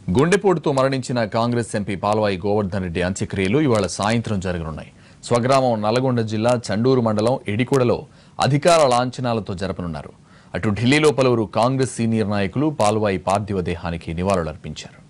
గుండెపోటుతో మరణించిన కాంగ్రెస్ ఎంపీ పాల్వాయి గోవర్ధన్ రెడ్డి అంత్యక్రియలు ఇవాళ సాయంత్రం జరగనున్నాయి స్వగ్రామం నల్గొండ జిల్లా చండూరు మండలం ఎడికూడలో అధికార లాంఛనాలతో జరపనున్నారు అటు ఢిల్లీలో పలువురు కాంగ్రెస్ సీనియర్ నాయకులు పాల్వాయి పార్థివ దేహానికి నివాళులర్పించారు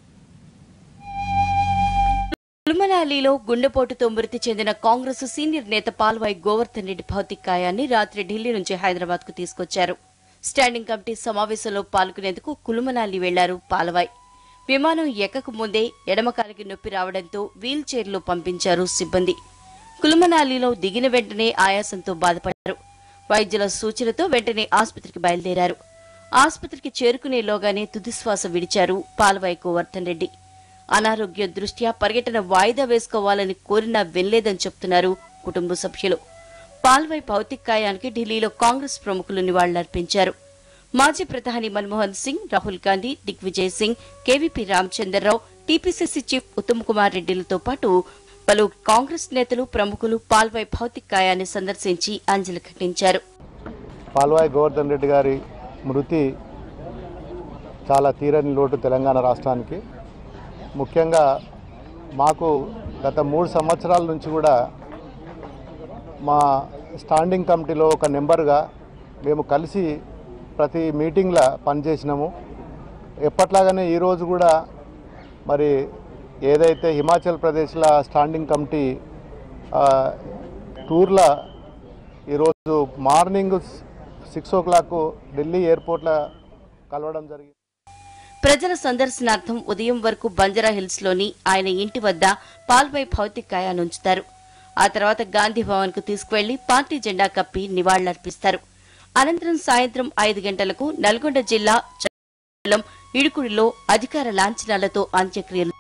కుల్మనాలిలో గుండెపోటుతో మృతి చెందిన కాంగ్రెస్ సీనియర్ నేత పాల్వాయి గోవర్ధన్ రెడ్డి భౌతికాయాన్ని రాత్రి ఢిల్లీ నుంచి హైదరాబాద్ కు తీసుకొచ్చారు స్టాండింగ్ కమిటీ సమావేశంలో పాల్గొనేందుకు కుల్మనాలి వెళ్లారు పాల్వాయ్ విమానం ఎక్కక ముందే ఎడమకాలికి నొప్పి రావడంతో వీల్ చైర్లో పంపించారు సిబ్బంది కుల్మనాలిలో దిగిన వెంటనే ఆయాసంతో బాధపడ్డారు వైద్యుల సూచనతో వెంటనే ఆసుపత్రికి బయలుదేరారు ఆసుపత్రికి చేరుకునేలోగానే తుదిశ్వాస విడిచారు పాల్వాయి గోవర్ధన్ రెడ్డి అనారోగ్య దృష్ట్యా పర్యటన వాయిదా వేసుకోవాలని కోరినా వెళ్లేదని చెప్తున్నారు కుటుంబ సభ్యులు పాల్వై భౌతికాయానికి ఢిల్లీలో కాంగ్రెస్ ప్రముఖులు నివాళులర్పించారు మాజీ ప్రధాని Manmohan Singh Rahul Gandhi Digvijay Singh KVP Ramachandra Rao TPCC chief Uttam Kumar రెడ్డిలతో పాటు పలు కాంగ్రెస్ నేతలు ప్రముఖులు పాల్వై భౌతికాయాన్ని సందర్శించి అంజలి ఘటించారు పాల్వాయి గోవర్ధన్ రెడ్డి గారి మృతి చాలా తీరని లోటు తెలంగాణ రాష్ట్రానికి ముఖ్యంగా మాకు గత మూడు సంవత్సరాల నుంచి కూడా మా స్టాండింగ్ కమిటీలో ఒక నెంబర్గా మేము కలిసి ప్రతి మీటింగ్లో పనిచేసినాము ఎప్పట్లాగానే ఈరోజు కూడా మరి ఏదైతే హిమాచల్ ప్రదేశ్లో స్టాండింగ్ కమిటీ ఆ, టూర్లో ఈరోజు morning six o'clock Delhi ఎయిర్పోర్ట్లో కలవడం జరిగింది ప్రజల సందర్శనార్థం ఉదయం వరకు బంజారా హిల్స్ లోని ఆయన ఇంటి వద్ద పాల్వై భౌతికాయాన్ని ఉంచుతారు ఆ తర్వాత గాంధీ భవన్ కు తీసుకువెళ్లి పార్టీ జెండా కప్పి నివాళులర్పిస్తారు అనంతరం సాయంత్రం ఐదు గంటలకు నల్గొండ జిల్లా చ- మండలం ఇడుకుడిలో అధికార లాంఛనాలతో అంత్యక్రియలు